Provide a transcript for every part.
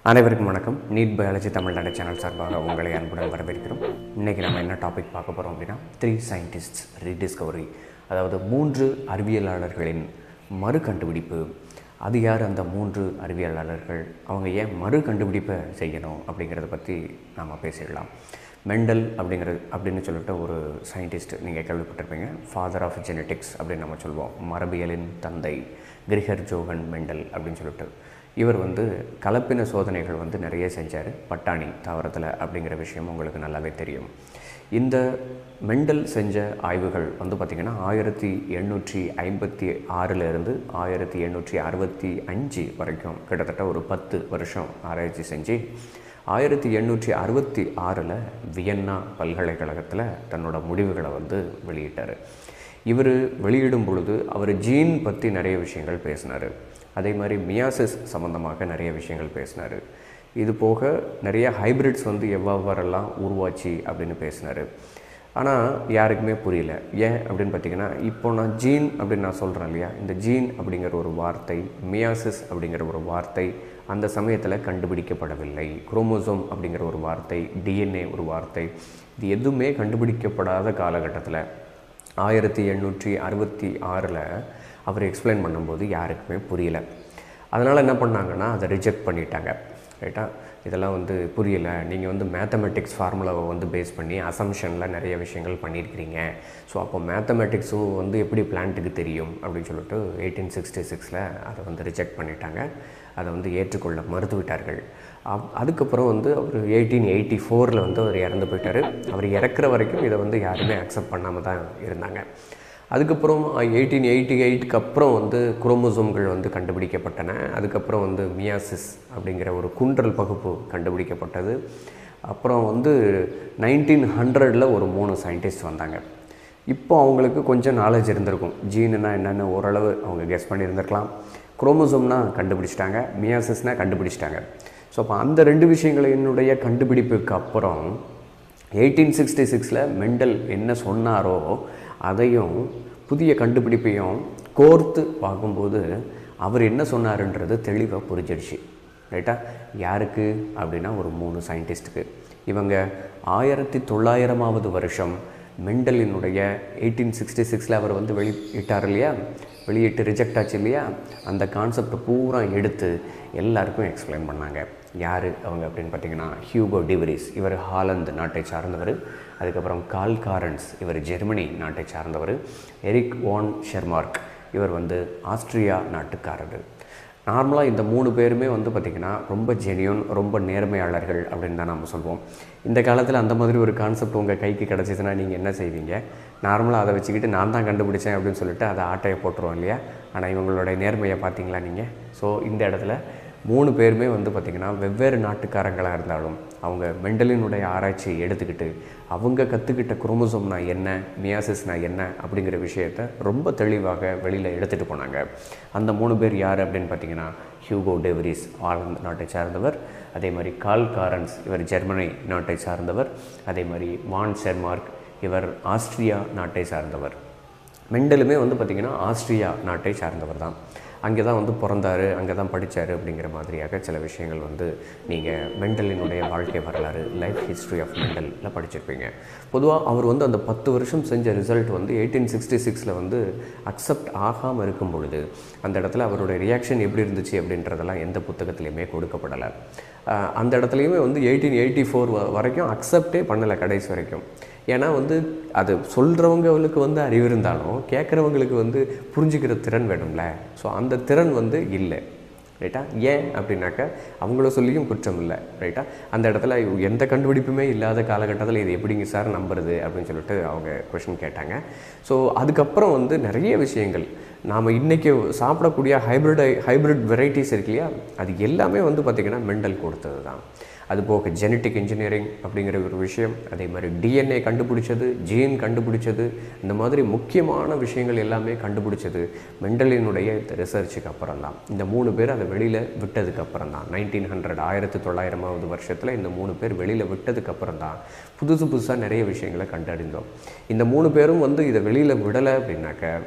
அனைவருக்கும் வணக்கம் NEET biology Tamil Nadu channel சார்பாக உங்களை அன்புடன் வரவேற்கிறோம் இன்றைக்கி நம்ம என்ன டாபிக் பார்க்க போகிறோம் அப்படின்னா த்ரீ சயின்டிஸ்ட்ஸ் ரீடிஸ்கவரி அதாவது மூன்று அறிவியலாளர்களின் மறு கண்டுபிடிப்பு அது யார் அந்த மூன்று அறிவியலாளர்கள் அவங்க ஏன் மறு கண்டுபிடிப்பை செய்யணும் அப்படிங்கிறத பற்றி நாம் பேசிடலாம் மெண்டல் அப்படிங்கிறது அப்படின்னு சொல்லிட்டு ஒரு சயின்டிஸ்ட் நீங்கள் கேள்விப்பட்டிருப்பீங்க ஃபாதர் ஆஃப் ஜெனட்டிக்ஸ் அப்படின்னு நம்ம சொல்லுவோம் மரபியலின் தந்தை கிரிகர் ஜோகன் மெண்டல் அப்படின்னு சொல்லிட்டு இவர் வந்து கலப்பின சோதனைகள் வந்து நிறைய செஞ்சார் பட்டாணி தாவரத்தில் அப்படிங்கிற விஷயம் உங்களுக்கு நல்லாவே தெரியும் இந்த மெண்டல் செஞ்ச ஆய்வுகள் வந்து பார்த்திங்கன்னா ஆயிரத்தி எண்ணூற்றி ஐம்பத்தி ஆறிலிருந்து ஆயிரத்தி எண்ணூற்றி அறுபத்தி அஞ்சு வரைக்கும் கிட்டத்தட்ட ஒரு பத்து வருஷம் ஆராய்ச்சி செஞ்சு ஆயிரத்தி எண்ணூற்றி அறுபத்தி ஆறில் வியன்னா பல்கலைக்கழகத்தில் தன்னோட முடிவுகளை வந்து வெளியிட்டார் இவர் வெளியிடும் பொழுது அவர் ஜீன் பற்றி நிறைய விஷயங்கள் பேசினார் அதே மாதிரி மியாசிஸ் சம்மந்தமாக நிறைய விஷயங்கள் பேசினார் இது போக நிறைய ஹைப்ரிட்ஸ் வந்து எவ்வாறெல்லாம் உருவாச்சு அப்படின்னு பேசினார் ஆனால் யாருக்குமே புரியல ஏன் அப்படின்னு பார்த்தீங்கன்னா இப்போ நான் ஜீன் அப்படின்னு நான் சொல்கிறேன் இல்லையா இந்த ஜீன் அப்படிங்கிற ஒரு வார்த்தை மியாசிஸ் அப்படிங்கிற ஒரு வார்த்தை அந்த சமயத்தில் கண்டுபிடிக்கப்படவில்லை குரோமோசோம் அப்படிங்கிற ஒரு வார்த்தை டிஎன்ஏ ஒரு வார்த்தை இது எதுவுமே கண்டுபிடிக்கப்படாத காலகட்டத்தில் ஆயிரத்தி எண்ணூற்றி அறுபத்தி ஆறில் அவர் எக்ஸ்பிளைன் பண்ணும்போது யாருக்குமே புரியல அதனால் என்ன பண்ணாங்கன்னா அதை ரிஜெக்ட் பண்ணிட்டாங்க ரைட்டா இதெல்லாம் வந்து புரியல நீங்கள் வந்து மேத்தமெட்டிக்ஸ் ஃபார்முலாவை வந்து பேஸ் பண்ணி அசம்ஷனில் நிறைய விஷயங்கள் பண்ணியிருக்கிறீங்க ஸோ அப்போ மேத்தமெட்டிக்ஸும் வந்து எப்படி பிளான்ட்டுக்கு தெரியும் அப்படின்னு சொல்லிட்டு எயிட்டீன் சிக்ஸ்டி சிக்ஸில் அதை வந்து ரிஜெக்ட் பண்ணிட்டாங்க அதை வந்து ஏற்றுக்கொள்ள மறுத்து விட்டார்கள் அப் அதுக்கப்புறம் வந்து அவர் எயிட்டீன் எயிட்டி ஃபோரில் வந்து அவர் இறந்து போயிட்டார் அவர் இறக்குற வரைக்கும் இதை வந்து யாருமே அக்செப்ட் பண்ணாமல் தான் இருந்தாங்க அதுக்கப்புறம் எயிட்டீன் எயிட்டி எயிட்டுக்கு அப்புறம் வந்து குரோமோசோம்கள் வந்து கண்டுபிடிக்கப்பட்டன அதுக்கப்புறம் வந்து மியாசிஸ் அப்படிங்கிற ஒரு குன்றல் பகுப்பு கண்டுபிடிக்கப்பட்டது அப்புறம் வந்து நைன்டீன் ஹண்ட்ரடில் ஒரு மூணு சயின்டிஸ்ட் வந்தாங்க இப்போ அவங்களுக்கு கொஞ்சம் நாலேஜ் இருந்திருக்கும் ஜீனுனா என்னென்னு ஓரளவு அவங்க கெஸ் பண்ணியிருந்திருக்கலாம் குரோமோசோம்னா கண்டுபிடிச்சிட்டாங்க மியாசிஸ்னால் கண்டுபிடிச்சிட்டாங்க ஸோ அப்போ அந்த ரெண்டு விஷயங்களினுடைய கண்டுபிடிப்புக்கு அப்புறம் எயிட்டீன் சிக்ஸ்டி சிக்ஸில் மெண்டல் என்ன சொன்னாரோ அதையும் புதிய கண்டுபிடிப்பையும் கோர்த்து பார்க்கும்போது அவர் என்ன சொன்னாருன்றது தெளிவாக புரிஞ்சிடுச்சு ரைட்டா யாருக்கு அப்படின்னா ஒரு மூணு சயின்டிஸ்ட்டுக்கு இவங்க ஆயிரத்தி தொள்ளாயிரமாவது வருஷம் மெண்டலினுடைய எயிட்டீன் சிக்ஸ்டி சிக்ஸில் அவர் வந்து வெளியிட்டார் இல்லையா வெளியிட்டு ரிஜெக்ட் ஆச்சு இல்லையா அந்த கான்செப்டை பூரா எடுத்து எல்லாருக்கும் எக்ஸ்பிளைன் பண்ணாங்க யார் அவங்க அப்படின்னு பார்த்தீங்கன்னா ஹியூகோ டிவரிஸ் இவர் ஹாலந்து நாட்டை சார்ந்தவர் அதுக்கப்புறம் கால் காரன்ஸ் இவர் ஜெர்மனி நாட்டை சார்ந்தவர் எரிக் ஓன் ஷெர்மார்க் இவர் வந்து ஆஸ்திரியா நாட்டுக்காரர் நார்மலாக இந்த மூணு பேருமே வந்து பார்த்திங்கன்னா ரொம்ப ஜெனியூன் ரொம்ப நேர்மையாளர்கள் அப்படின்னு தான் நம்ம சொல்லுவோம் இந்த காலத்தில் அந்த மாதிரி ஒரு கான்செப்ட் உங்கள் கைக்கு கிடச்சிதுன்னா நீங்கள் என்ன செய்வீங்க நார்மலாக அதை வச்சுக்கிட்டு நான் தான் கண்டுபிடிச்சேன் அப்படின்னு சொல்லிட்டு அதை ஆட்டையை போட்டுருவோம் இல்லையா ஆனால் இவங்களுடைய நேர்மையை பார்த்தீங்களா நீங்கள் ஸோ இந்த இடத்துல மூணு பேருமே வந்து பார்த்திங்கன்னா வெவ்வேறு நாட்டுக்காரங்களாக இருந்தாலும் அவங்க மெண்டலினுடைய ஆராய்ச்சியை எடுத்துக்கிட்டு அவங்க கற்றுக்கிட்ட குரோமோசோம்னா என்ன மியாசிஸ்னா என்ன அப்படிங்கிற விஷயத்த ரொம்ப தெளிவாக வெளியில் எடுத்துகிட்டு போனாங்க அந்த மூணு பேர் யார் அப்படின்னு பார்த்தீங்கன்னா ஹியூகோ டெவரிஸ் ஆலந்து நாட்டை சார்ந்தவர் அதே மாதிரி கால் காரன்ஸ் இவர் ஜெர்மனி நாட்டை சார்ந்தவர் அதே மாதிரி வான் செர்மார்க் இவர் ஆஸ்திரியா நாட்டை சார்ந்தவர் மெண்டலுமே வந்து பார்த்திங்கன்னா ஆஸ்திரியா நாட்டை சார்ந்தவர் தான் அங்கே தான் வந்து பிறந்தார் அங்கே தான் படித்தார் அப்படிங்கிற மாதிரியாக சில விஷயங்கள் வந்து நீங்கள் மெண்டலினுடைய வாழ்க்கை வரலாறு லைஃப் ஹிஸ்ட்ரி ஆஃப் மெண்டலில் படிச்சிருப்பீங்க பொதுவாக அவர் வந்து அந்த பத்து வருஷம் செஞ்ச ரிசல்ட் வந்து எயிட்டீன் சிக்ஸ்டி சிக்ஸில் வந்து அக்செப்ட் ஆகாமல் இருக்கும் பொழுது அந்த இடத்துல அவருடைய ரியாக்ஷன் எப்படி இருந்துச்சு அப்படின்றதெல்லாம் எந்த புத்தகத்துலையுமே கொடுக்கப்படலை அந்த இடத்துலையுமே வந்து எயிட்டீன் எயிட்டி ஃபோர் வரைக்கும் அக்செப்டே பண்ணலை கடைசி வரைக்கும் ஏன்னா வந்து அது சொல்கிறவங்களுக்கு வந்து அறிவு இருந்தாலும் கேட்குறவங்களுக்கு வந்து புரிஞ்சுக்கிற திறன் வேணும்ல ஸோ அந்த திறன் வந்து இல்லை ரைட்டா ஏன் அப்படின்னாக்கா அவங்கள சொல்லியும் குற்றம் இல்லை ரைட்டா அந்த இடத்துல எந்த கண்டுபிடிப்புமே இல்லாத காலகட்டத்தில் இது எப்படிங்க சார் நம்புறது அப்படின்னு சொல்லிட்டு அவங்க கொஷின் கேட்டாங்க ஸோ அதுக்கப்புறம் வந்து நிறைய விஷயங்கள் நாம் இன்றைக்கி சாப்பிடக்கூடிய ஹைப்ரிட் ஹைப்ரிட் வெரைட்டிஸ் இருக்கு இல்லையா அது எல்லாமே வந்து பார்த்திங்கன்னா மெண்டல் கொடுத்தது தான் அது போக ஜெனட்டிக் இன்ஜினியரிங் அப்படிங்கிற ஒரு விஷயம் அதே மாதிரி டிஎன்ஏ கண்டுபிடிச்சது ஜீன் கண்டுபிடிச்சது இந்த மாதிரி முக்கியமான விஷயங்கள் எல்லாமே கண்டுபிடிச்சது மெண்டலினுடைய ரிசர்ச்சுக்கு அப்புறம் தான் இந்த மூணு பேர் அதை வெளியில் விட்டதுக்கு அப்புறம் தான் நைன்டீன் ஹண்ட்ரட் ஆயிரத்தி தொள்ளாயிரமாவது வருஷத்தில் இந்த மூணு பேர் வெளியில் விட்டதுக்கு அப்புறம் தான் புதுசு புதுசாக நிறைய விஷயங்களை கண்டறிந்தோம் இந்த மூணு பேரும் வந்து இதை வெளியில் விடலை அப்படின்னாக்க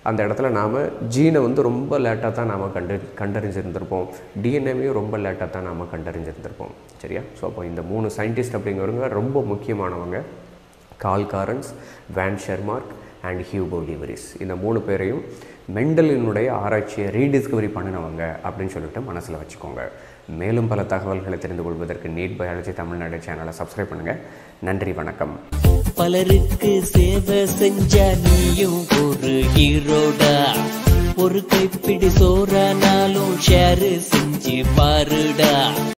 அந்த இடத்துல நாம் ஜீனை வந்து ரொம்ப லேட்டாக தான் நாம் கண்டு கண்டறிஞ்சிருந்திருப்போம் டிஎன்ஏவையும் ரொம்ப லேட்டாக தான் நாம் கண்டறிஞ்சிருந்திருப்போம் சரியா ஸோ அப்போ இந்த மூணு சயின்டிஸ்ட் அப்படிங்கிறவங்க ரொம்ப முக்கியமானவங்க Carl Correns von Tschermak and Hugo de Vries இந்த மூணு பேரையும் மெண்டலினுடைய ஆராய்ச்சியை ரீடிஸ்கவரி பண்ணினவங்க அப்படின்னு சொல்லிட்டு மனசில் வச்சுக்கோங்க மேலும் பல தகவல்களை தெரிந்து கொள்வதற்கு நீட் பயாலஜி தமிழ்நாடு சேனலை சப்ஸ்கிரைப் பண்ணுங்கள் நன்றி வணக்கம் பலருக்கு சேவை செஞ்ச நீயும் ஒரு ஹீரோடா ஒரு கைப்பிடி சோறானாலும் ஷேர் செஞ்சு பாருடா